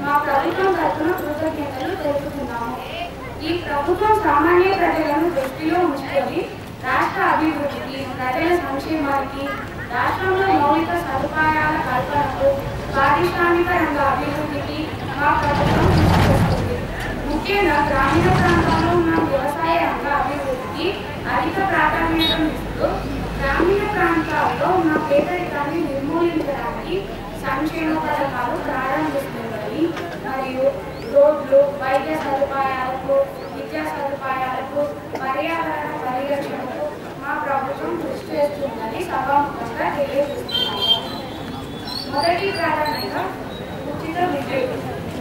మా ప్రభుత్వం తరఫున కృతజ్ఞతలు తెలుపుతున్నాము ఈ ప్రభుత్వం సామాన్య ప్రజలను దృష్టిలో ఉంచుకొని రాష్ట్ర అభివృద్ధికి ప్రజల సంక్షేమానికి రాష్ట్రంలో మౌలిక సదుపాయాల కల్పనకు పారిశ్రామిక రంగ అభివృద్ధికి మా ప్రభుత్వం కృషి చేస్తుంది ముఖ్యంగా గ్రామీణ ప్రాంతాల్లో ఉన్న వ్యవసాయ రంగ అభివృద్ధికి అధిక ప్రాధాన్యతనిస్తూ గ్రామీణ ప్రాంతాల్లో ఉన్న పేదరికాన్ని నిర్మూలించడానికి సంక్షేమ పథకాలు ప్రారంభిస్తుందని మరియు రోడ్లు వైద్య సదుపాయాలకు విద్యా సదుపాయాలకు పర్యావరణ పరిరక్షణకు మా ప్రభుత్వం కృషి చేస్తుందని సభాముఖంగా తెలియజేస్తున్నాము మొదటి ప్రాధాన్యత ఉచిత విద్యుత్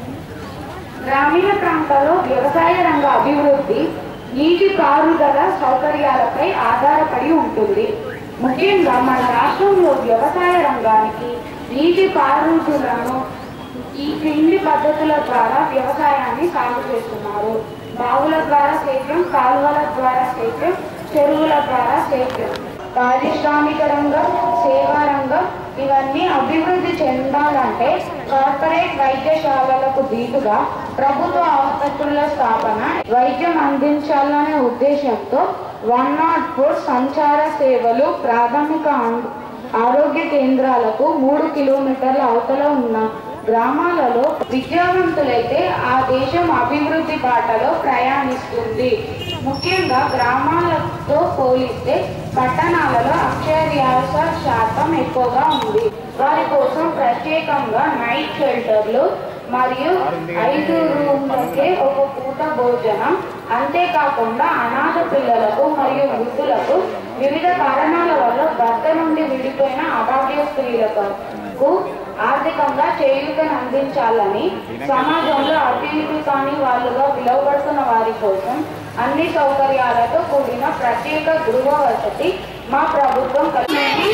గ్రామీణ ప్రాంతాల్లో వ్యవసాయ రంగ అభివృద్ధి నీటి పారుదల సౌకర్యాలపై ఆధారపడి ఉంటుంది ముఖ్యంగా మన రాష్ట్రంలో వ్యవసాయ రంగానికి నీటి పారుదలను ఈ క్రింది పద్ధతుల ద్వారా వ్యవసాయాన్ని సాగు చేస్తున్నారు బావుల ద్వారా సేద్యం కాలువల ద్వారా సేద్యం చెరువుల ద్వారా సేద్యం పారిశ్రామిక రంగం సేవా రంగం ఇవన్నీ అభివృద్ధి చెందాలంటే కార్పొరేట్ వైద్యశాలలకు దీటుగా ప్రభుత్వ ఆసుపత్రుల స్థాపన వైద్యం అందించాలనే ఉద్దేశంతో వన్ నాట్ ఫోర్ సంచార సేవలు ప్రాథమిక ఆం- ఆరోగ్య కేంద్రాలకు మూడు కిలోమీటర్ల అవతల ఉన్న గ్రామాలలో విద్యావంతులైతే ఆ దేశం అభివృద్ధి బాటలో ప్రయాణిస్తుంది ముఖ్యంగా గ్రామాలతో పోలిస్తే పట్టణాలలో అక్షరాస్యత శాతం ఎక్కువగా ఉంది వారి కోసం ప్రత్యేకంగా నైట్ షెల్టర్లు మరియు ఐదు రూమ్లకే ఒక పూట భోజనం అంతేకాకుండా అనాథ పిల్లలకు మరియు వృద్ధులకు వివిధ కారణాల వల్ల భర్త నుండి విడిపోయిన అభాగ్య స్త్రీలకు ఆర్థికంగా చేయూతను అందించాలని సమాజంలో అటు ఇటు కాని వాళ్ళుగా పిలువబడుతున్న వారి కోసం అన్ని సౌకర్యాలతో కూడిన ప్రత్యేక గృహ వసతి మా ప్రభుత్వం కల్పించి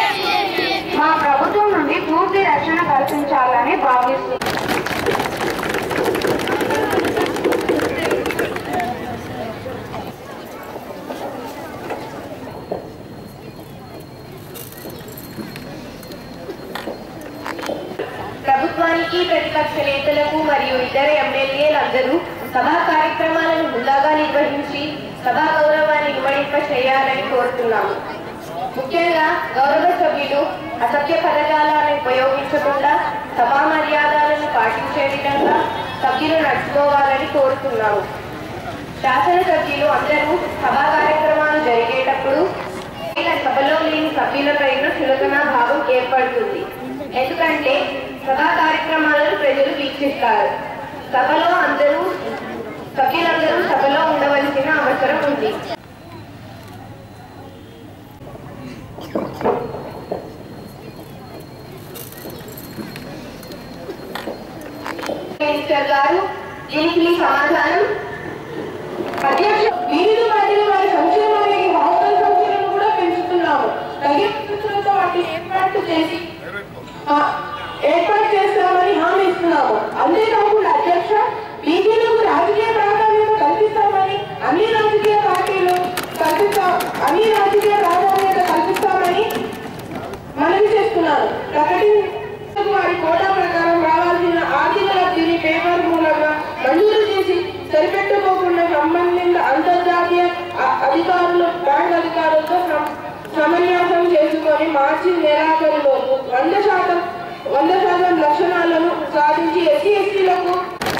మా ప్రభుత్వం నుండి పూర్తి రక్షణ కల్పించాలని భావిస్తుంది ప్రభుత్వానికి ప్రతిపక్ష నేతలకు మరియు ఇతర ఎమ్మెల్యేలందరూ సభా కార్యక్రమాలను హుందాగా నిర్వహించి సభా గౌరవాన్ని ఇమ్మడింప చేయాలని కోరుతున్నాము ముఖ్యంగా గౌరవ సభ్యులు అసభ్య పదజాలాన్ని ఉపయోగించకుండా సభా మర్యాదలను పాటించే విధంగా సభ్యులు నడుచుకోవాలని కోరుతున్నాము శాసనసభ్యులు అందరూ సభా కార్యక్రమాలు జరిగేటప్పుడు ఇలా సభలో లేని సభ్యులపైన చులకనా భావం ఏర్పడుతుంది ఎందుకంటే సభా కార్యక్రమాలను ప్రజలు వీక్షిస్తారు సభలో అందరూ సభ్యులందరూ సభలో ఉండవలసిన అవసరం ఉంది మినిస్టర్ గారు దీనికి మీ సమాధానం అధ్యక్ష వివిధ పార్టీల వారి సంక్షేమానికి హాస్టల్ సంఖ్యలను కూడా పెంచుతున్నాము తగిన ఖర్చులతో వాటిని ఏర్పాటు చేసి ఆ, ఏర్పాటు చేస్తామని హామీ ఇస్తున్నాము అంతేకాకుండా అధ్యక్ష బీజేపీలకు రాజకీయ ప్రాధాన్యత కల్పిస్తామని అన్ని రాజకీయ పార్టీలు కల్పిస్తా అన్ని రాజకీయ ప్రాధాన్యత కల్పిస్తామని మనవి చేస్తున్నాను ప్రకటించిన వారి కోటా ప్రకారం రావాల్సిన ఆర్థిక లబ్ధిని పేపర్ మూలంగా మంజూరు చేసి సరిపెట్టుకోకుండా సంబంధిత అంతర్జాతీయ అ- అధికారులు బ్యాంక్ అధికారులతో సమ- సమన్యాసం చేసుకొని మార్చి నెలాఖరులోపు వంద శాతం వంద శాతం లక్షణాలను సాధించి ఎస్సీ ఎస్టీలకు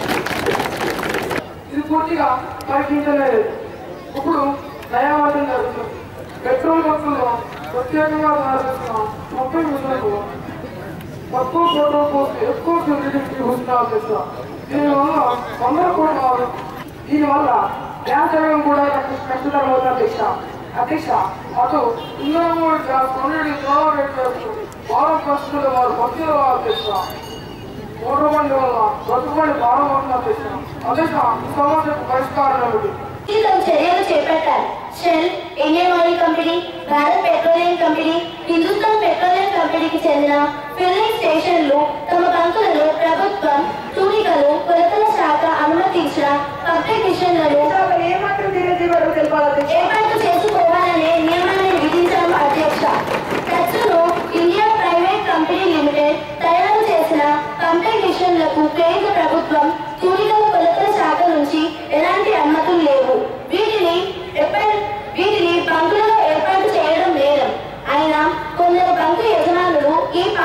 ఇది పూర్తిగా పరిగణించలేదు ఇప్పుడు న్యాయవాదం జరుగుతుంది పెట్రోల్ బంకుల్లో ప్రత్యేకంగా తయారు ముప్పై మిషన్లు తక్కువ పెట్రోల్ పోసి ఎక్కువ ఫెసిలిటీ చూస్తున్నారు అధ్యక్ష దీనివల్ల తొందర కూడా కాదు దీనివల్ల గ్యాస్ వేగం కూడా కష్టతరం అవుతుంది అధ్యక్ష అధ్యక్ష అటు ఇంధనం గ్యాస్ కొన్నిటి చాలా రేట్ చేస్తుంది భారత పరిస్థితులు వారు పక్షులు అధ్యక్ష మోటార్ బండి వల్ల బ్రతుకుబడి భారం అవుతుంది అధ్యక్ష అధ్యక్ష ఈ సమస్యకు పరిష్కారం ఏమిటి వివిధ చర్యలు చేపట్టారు Shell Indian Oil company Bharat petroleum company Hindustan petroleum కంపెనీకి చెందిన ఫిల్లింగ్ స్టేషన్లు తమ బంకులలో ప్రభుత్వం తూనికలు కొలతల శాఖ అనుమతించిన పబ్లిక్ మిషన్లను ఏమాత్రం తెలియజేయబడో తెలిపాలి ఏర్పాటు చేసుకోవాలనే నియమాన్ని విధించడం అధ్యక్ష ఖర్చును ఇండియా ప్రైవేట్ కంపెనీ లిమిటెడ్ తయారు చేసిన పంపింగ్ మిషన్లకు కేంద్ర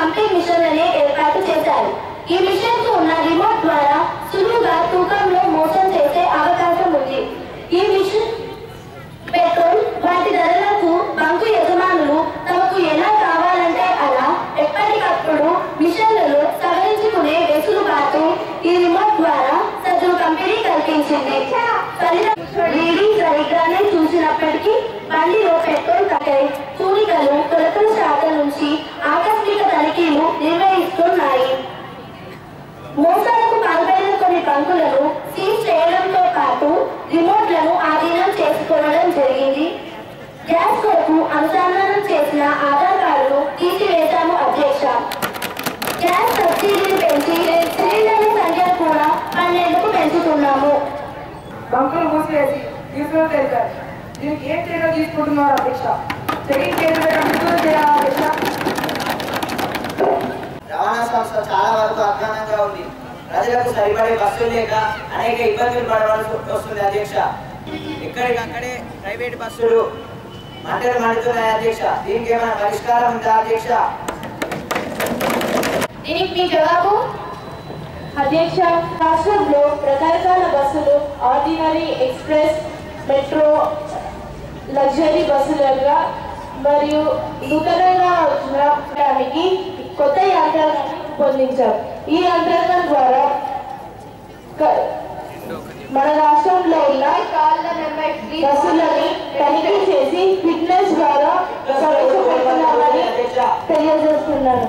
పంపింగ్ మిషన్లని ఏర్పాటు చేశారు ఈ మిషన్ కు ఉన్న రిమోట్ ద్వారా సులువుగా తూకంలో మోసం చేసే అవకాశం ఉంది ఈ మిషన్ పెట్రోల్ వాటి ధరలకు బంకు యజమానులు తమకు ఎలా కావాలంటే అలా ఎప్పటికప్పుడు మిషన్లలో సవరించుకునే వెసులుబాటు ఈ రిమోట్ ద్వారా సజ్జు కంపెనీ కల్పించింది ఫలితం రీడింగ్ సరిగ్గానే చూసినప్పటికీ బండిలో పెట్రోల్ కట్టై కూలికలు కొలతల శాఖ నుంచి ఆకస్మిక తనిఖీలు నిర్వహిస్తున్నాయి మోసాలకు పాల్పడిన కొన్ని బంకులను సీజ్ చేయడంతో పాటు రిమోట్లను ఆధీనం చేసుకోవడం జరిగింది గ్యాస్ కొరకు అనుసంధానం చేసిన ఆధార్ కార్డును తీసివేశాము అధ్యక్ష గ్యాస్ సబ్సిడీని పెంచి సిలిండర్ల సంఖ్యను కూడా పన్నెండుకు పెంచుతున్నాము బంకులు మూసివేసి తీసుకుని తెలిపారు దీనికి ఏం చర్యలు తీసుకుంటున్నారు అధ్యక్ష చెకింగ్ కేసులు కంప్యూటర్ చేయాలా అధ్యక్ష రవాణా సంస్థ చాలా వరకు అధ్వానంగా ఉంది ప్రజలకు సరిపడే బస్సులు లేక అనేక ఇబ్బందులు పడవలసి వస్తుంది అధ్యక్ష ఎక్కడికక్కడే ప్రైవేట్ బస్సులు మంటలు మండుతున్నాయి అధ్యక్ష దీనికి ఏమైనా పరిష్కారం ఉందా అధ్యక్ష దీనికి మీ జవాబు అధ్యక్ష రాష్ట్రంలో రకరకాల బస్సులు ఆర్డినరీ ఎక్స్ప్రెస్ మెట్రో లగ్జరీ బస్సులుగా మరియు నూతనంగా వచ్చినడానికి కొత్త యంత్రాంగాన్ని రూపొందించాం ఈ యంత్రాంగం ద్వారా క- మన రాష్ట్రంలో ఉన్న బస్సులని తనిఖీ చేసి ఫిట్నెస్ ద్వారా సమీక్ష తెలియజేస్తున్నాను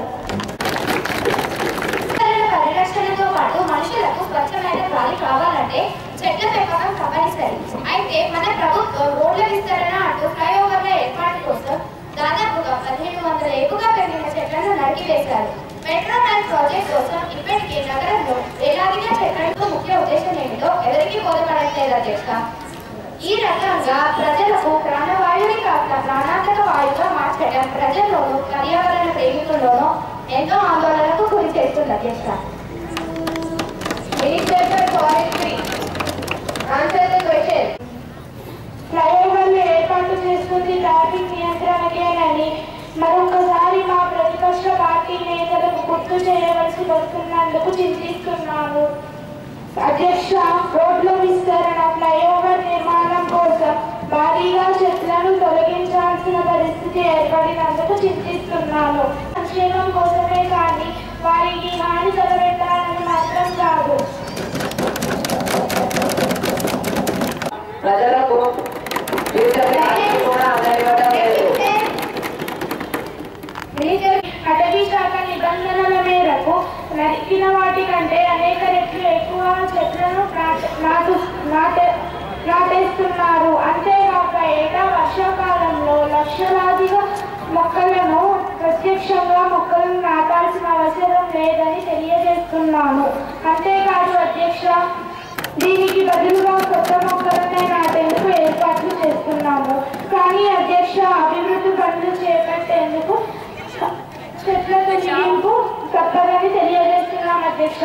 పర్యావరణ పరిరక్షణతో పాటు మనుషులకు స్వచ్ఛమైన గాలి కావాలంటే చెట్ల పెంపకం తప్పనిసరి అయితే మన ప్రభుత్వం రోడ్ల విస్తరణ అంటూ ఫ్లైఓవర్ల ఏర్పాటు కోసం దాదాపుగా పదిహేను వందల ఏపుగా పెరిగిన చెట్లను నరికివేశారు మెట్రో రైల్ ప్రాజెక్ట్ కోసం ఇప్పటికే నగరంలో వేలాదిగా చెట్లకు ముఖ్య ఉద్దేశం ఏమిటో ఎవరికీ బోధపడట్లేదు అధ్యక్ష ఈ రకంగా ప్రజలకు ప్రాణవాయువుని కాస్త ప్రాణాంతక వాయువుగా మార్చడం ప్రజల్లోనూ పర్యావరణ ప్రేమికుల్లోనూ ఎంతో ఆందోళనకు గురి చేస్తుంది అధ్యక్ష minister for forestry answer the question ఫ్లైఓవర్లు ఏర్పాటు చేస్తుంది ట్రాఫిక్ నియంత్రణకేనని మరొకసారి మా ప్రతిపక్ష పార్టీ నేతలకు గుర్తు చేయవలసి వస్తున్నందుకు చింతిస్తున్నాము అధ్యక్ష రోడ్ల విస్తరణ ఫ్లైఓవర్ నిర్మాణం కోసం భారీగా చెట్లను తొలగించాల్సిన పరిస్థితి ఏర్పడినందుకు చింతిస్తున్నాను సంక్షేమం కోసమే కానీ వారికి హాని తలపెట్టాలని మాత్రం కాదు ప్రజలకు ఫ్యూచర్ కూడా అందరివ్వడం లేదు అటవీ శాఖ నిబంధనల మేరకు నరికిన వాటి కంటే అనేక రెట్లు ఎక్కువ చెట్లను నాట- నాటు నాటే నాటేస్తున్నారు అంతేకాక ఏటా వర్షాకాలంలో లక్షలాదిగా మొక్కలను ప్రత్యక్షంగా మొక్కలను నాటాల్సిన అవసరం లేదని తెలియజేస్తున్నాను అంతేకాదు అధ్యక్ష దీనికి బదులుగా కొత్త మొక్కలనే నాటేందుకు ఏర్పాట్లు చేస్తున్నాము కానీ అధ్యక్ష అభివృద్ధి పనులు చేపట్టేందుకు చెట్ల తొలగింపు తప్పదని తెలియజేస్తున్నాం అధ్యక్ష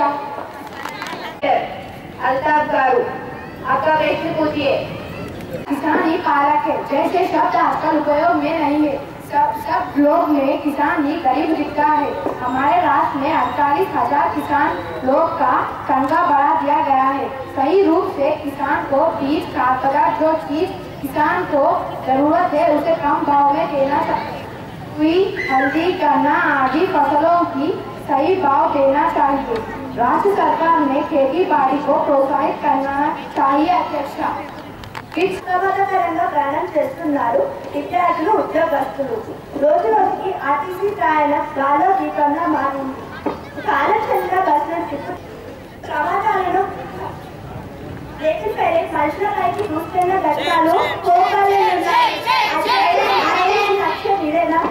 अल्ताफ गारू आपका प्रश्न पूछिए किसान ही कारक है जैसे शब्द आजकल उपयोग में नहीं है सब सब लोग में किसान ही गरीब दिखता है हमारे राष्ट्र में अड़तालीस हजार किसान लोग का तनख्वाह बढ़ा दिया गया है सही रूप से किसान को बीज खाद पदार्थ जो चीज किसान को जरूरत है उसे कम भाव में देना चाहिए हुई हल्दी गन्ना आदि फसलों की सही भाव देना चाहिए राज्य सरकार ने खेती बाड़ी को प्रोत्साहित करना चाहिए अध्यक्ष విశ్వమతకరంగా ప్రయాణం చేస్తున్నారు విద్యార్థులు ఉద్యోగస్తులు రోజు రోజుకి ఆర్టీసీ ప్రయాణం గాలో దీపంగా మారింది కాలచంద్ర బస్సుల చుట్టూ ప్రమాదాలను రేపుపై మనుషులపైకి దూస్తున్న ఘట్టాలు కోపాలున్నాయి లక్ష్యం ఇదేనా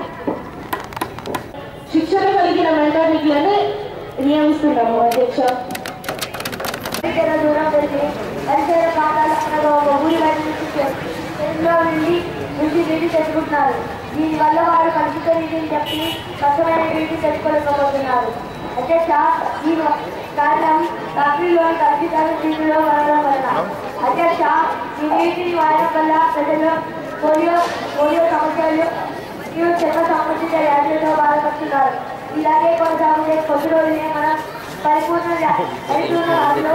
శిక్షణ కలిగిన మెంటాలిటీలను నియమిస్తున్నాము అధ్యక్ష దగ్గర దూరం పెట్టి పరిసర ప్రాంతాలలో ఒక ఊరి బయట నుంచి ఎన్నో నుండి నుంచి నీటి తెచ్చుకుంటున్నారు దీనివల్ల వారు కలుషిత నీటిని చెప్పి స్వచ్ఛమైన నీటిని తెచ్చుకోలేకపోతున్నారు అధ్యక్ష దీని కారణం ఫ్యాక్టరీలోని కలుషితాలు నీటిలో వాడడం వలన అధ్యక్ష ఈ నీటిని వాడడం వల్ల ప్రజలు పోలియో పోలియో సమస్యలు మరియు చెత్త సంబంధిత వ్యాధులతో బాధపడుతున్నారు ఇలాగే కొనసాగుతే కొద్ది రోజులే మన పరిపూర్ణ పరిపూర్ణ ఆటలో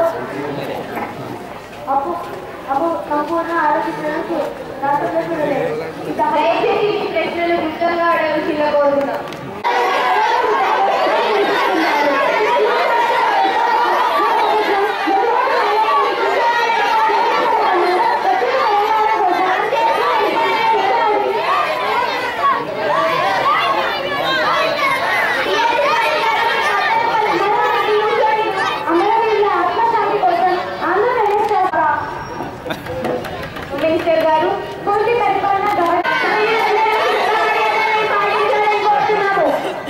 అప్పు అప్పు సంపూర్ణ ఆరోగ్యానికి చూడలేదు దయచేసి ఈ ప్రశ్నలు గుప్తంగా అడగవలసిందిగా కోరుతున్నాం అమరవీరుల ఆత్మశాంతి కోసం ఆంధ్రప్రదేశ్ మినిస్టర్ గారు పూర్తి పరిపాలన కోరుతున్నాము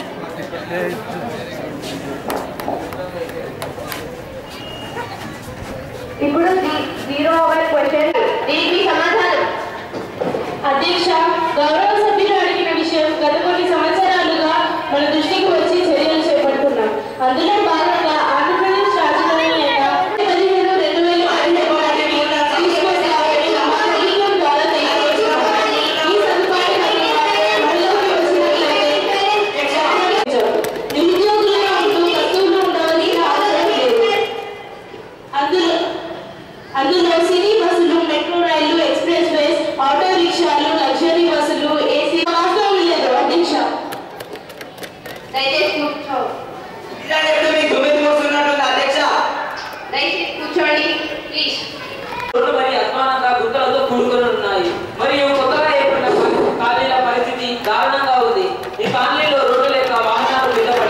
ఇప్పుడు జీరో అవర్ క్వశ్చన్ దీనికి సమాధానం అధ్యక్ష గౌరవ సభ్యులు అడిగిన విషయం గత కొన్ని సంవత్సరాలుగా మన దృష్టికి వచ్చి చర్యలు చేపడుతున్నాం అందులో భాగంగా ఆంధ్రప్రదేశ్ రాజధాని పదిహేను రెండు వేల పదిహేను తీసుకొచ్చిన ప్రభుత్వం ద్వారా తీసుకొచ్చిన ఈ సదుపాయాన్ని అమల్లోకి వచ్చినట్లయితే నిరుద్యోగులుగా ఉంటూ వస్తువులు ఉండవలసిన అవసరం లేదు అందులో అందులో సిటీ బస్సులు మెట్రో రైళ్లు ఎక్స్ప్రెస్ వేస్ ఆటో రిక్షాలు లగ్జరీ బస్సులు ఏసీ వాస్తవం లేదు అధ్యక్ష దయచేసి కూర్చో అధ్యక్ష దయచేసి కూర్చోండి ప్లీజ్ రోడ్లు మరి అధ్వానంగా గుంతలతో కూడుకొని ఉన్నాయి మరియు కొత్తగా ఏర్పడిన పరి- ఖాళీల పరిస్థితి దారుణంగా ఉంది ఈ కాలనీలో రోడ్డు లేక వాహనాలు మీద పడి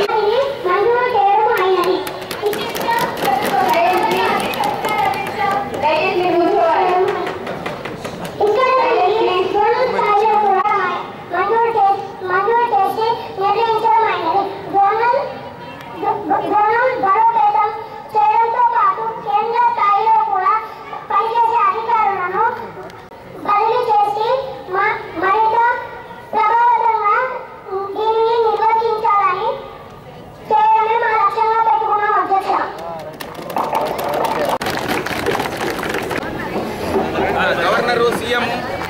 దయచేసి మీరు కూర్చోవాలి చేయడంతో పాటు కేంద్ర స్థాయిలో కూడా పనిచేసే అధికారులను బదిలీ చేసి మ- మరింత ప్రభావవంతంగా దీనిని నిర్వహించాలని చేయడమే మా లక్ష్యంగా పెట్టుకున్నాం అధ్యక్ష గవర్నరు సీఎం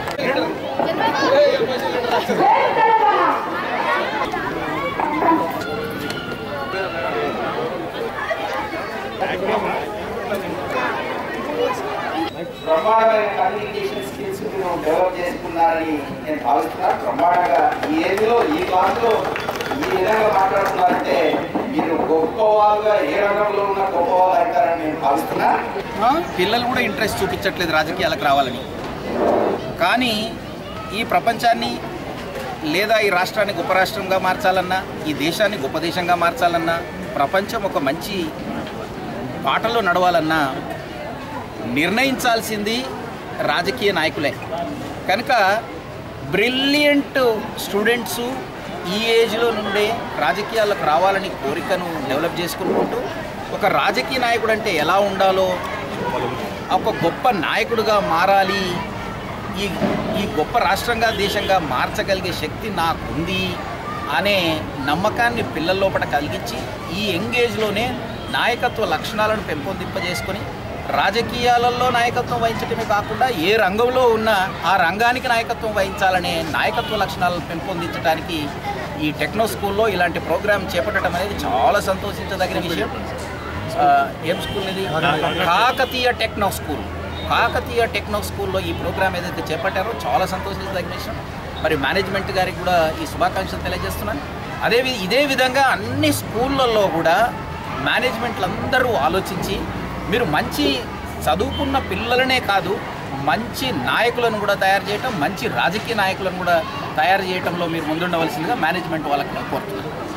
బ్రహ్మాండమైన కమ్యూనికేషన్ స్కిల్స్ మీరు డెవలప్ చేసుకున్నారని నేను భావిస్తున్నాను బ్రహ్మాండంగా ఈ ఏజ్లో ఈ క్లాస్లో ఈ విధంగా మాట్లాడుతున్నారంటే మీరు గొప్ప వాళ్ళుగా ఏ రంగంలో ఉన్న గొప్ప వాళ్ళు అవుతారని నేను భావిస్తున్నా పిల్లలు కూడా ఇంట్రెస్ట్ చూపించట్లేదు రాజకీయాలకు రావాలని కానీ ఈ ప్రపంచాన్ని లేదా ఈ రాష్ట్రాన్ని గొప్ప రాష్ట్రంగా మార్చాలన్నా ఈ దేశాన్ని గొప్ప దేశంగా మార్చాలన్నా ప్రపంచం ఒక మంచి బాటలో నడవాలన్నా నిర్ణయించాల్సింది రాజకీయ నాయకులే కనుక బ్రిలియంట్ స్టూడెంట్స్ ఈ ఏజ్లో నుండే రాజకీయాలకు రావాలని కోరికను డెవలప్ చేసుకుంటూ ఒక రాజకీయ నాయకుడు అంటే ఎలా ఉండాలో ఒక గొప్ప నాయకుడిగా మారాలి ఈ ఈ గొప్ప రాష్ట్రంగా దేశంగా మార్చగలిగే శక్తి నాకుంది అనే నమ్మకాన్ని పిల్లల లోపల కలిగించి ఈ ఎంగేజ్లోనే నాయకత్వ లక్షణాలను పెంపొందింపజేసుకొని రాజకీయాలలో నాయకత్వం వహించడమే కాకుండా ఏ రంగంలో ఉన్నా ఆ రంగానికి నాయకత్వం వహించాలనే నాయకత్వ లక్షణాలను పెంపొందించడానికి ఈ టెక్నో స్కూల్లో ఇలాంటి ప్రోగ్రాం చేపట్టడం అనేది చాలా సంతోషించదగిన విషయం ఆ, ఏం స్కూల్ ఇది Kakatiya techno school Kakatiya techno స్కూల్లో ఈ ప్రోగ్రామ్ ఏదైతే చేపట్టారో చాలా సంతోషించదగిన విషయం మరి మేనేజ్మెంట్ గారికి కూడా ఈ శుభాకాంక్షలు తెలియజేస్తున్నాను అదే వి- ఇదే విధంగా అన్ని స్కూళ్ళల్లో కూడా మేనేజ్మెంట్లు అందరూ ఆలోచించి మీరు మంచి చదువుకున్న పిల్లలనే కాదు మంచి నాయకులను కూడా తయారు చేయటం మంచి రాజకీయ నాయకులను కూడా తయారు చేయటంలో మీరు ముందుండవలసిందిగా మేనేజ్మెంట్ వాళ్ళకి నేను కోరుతున్నాను